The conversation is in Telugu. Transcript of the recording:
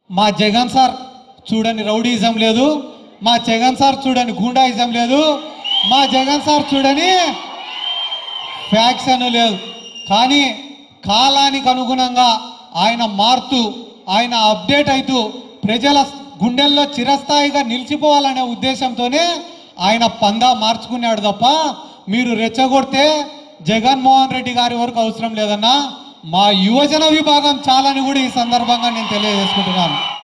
మా జగన్ సార్ చూడని రౌడీజం లేదు మా జగన్ సార్ చూడని గూండాయిజం లేదు మా జగన్ సార్ చూడని ఫ్యాక్షన్ లేదు కానీ కాలానికి అనుగుణంగా ఆయన మారుతూ ఆయన అప్డేట్ అవుతూ ప్రజల గుండెల్లో చిరస్థాయిగా నిలిచిపోవాలనే ఉద్దేశంతోనే ఆయన పందా మార్చుకున్నాడు తప్ప మీరు రెచ్చగొడితే జగన్మోహన్ రెడ్డి గారి వరకు అవసరం లేదన్నా మా యువజన విభాగం చాలని కూడా ఈ సందర్భంగా నేను తెలియజేసుకుంటున్నాను